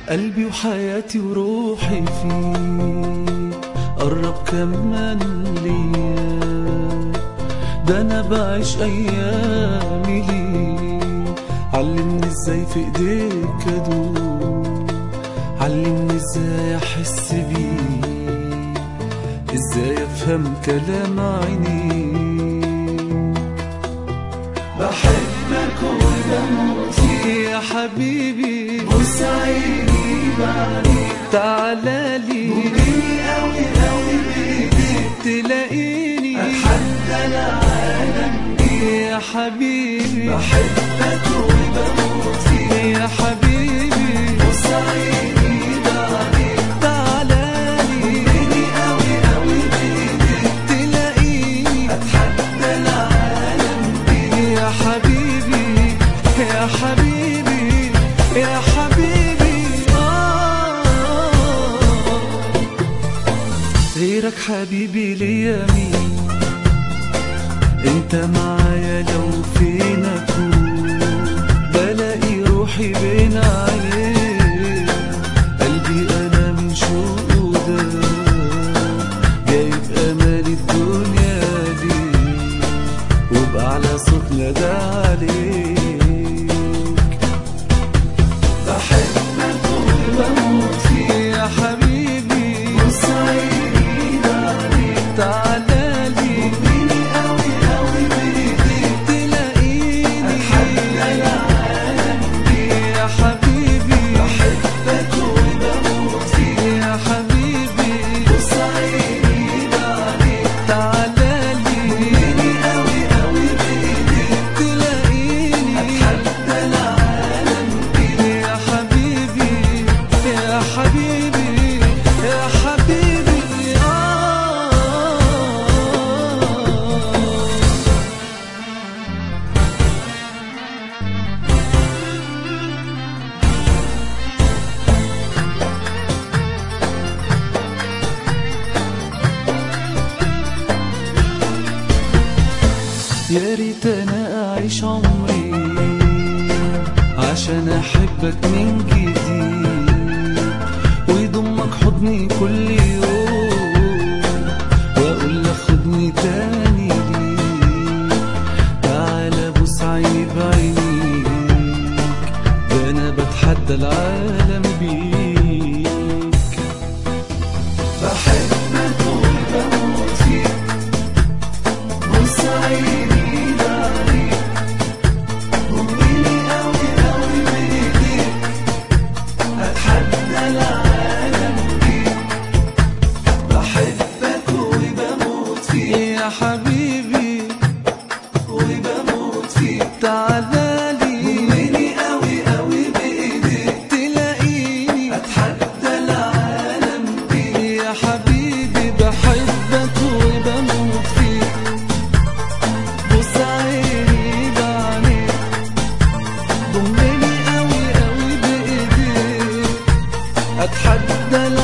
قلبي وحياتي وروحي فيك قرب كمان ليا ده انا بعيش ايامي ليك علمني ازاي في ايديك ادوم علمني ازاي احس بيك ازاي افهم كلام عينيك بحبك وبموت فيك يا حبيبي بص عيني بعدين تعالى لي قولي قوي قوي بايديك تلاقيني اتحدى العالم يا حبيبي بحبك وبموت فيك يا حبيبي بص عيني بعدين تعالى لي قولي قوي قوي بايديك تلاقيني اتحدى العالم يا حبيبي يا حبيبي يا حبيبي آه غيرك حبيبي ليا مين انت معايا لو فين اكون بلاقي روحي بين عينيك قلبي انا من شوقه ده جايب امالي الدنيا ليك وبأعلى صوت نادى عليك بحبك وبموت فيك يا حبيبي بص عيني بعدين تعالى لي قولي قوي قوي بايديك تلاقيني اتحدى العالم يا حبيبي بحبك وبموت فيك يا حبيبي بص عيني بعدين تعالى لي قولي قوي قوي بايديك تلاقيني اتحدى العالم يا حبيبي يا حبيبي يا حبيبي آه يا ريت انا اعيش عمري عشان احبك من جديد ويضمك حضني كل يوم واقول لك خدني تاني ليك تعالى بص عيني بعينيك ده انا بتحدى العالم بيك بحبك وبموت فيك بص عيني بعدين قولي قوي قوي بايديك اتحدى العالم بيك بحبك وبموت فيك يا حبيبي وبموت فيك تعالى لي قولي قوي قوي بايديك تلاقيني اتحدى العالم بيك يا حبيبي بحبك وبموت فيك بص عيني بعينيك ضمني قوي قوي بايديك اتحدى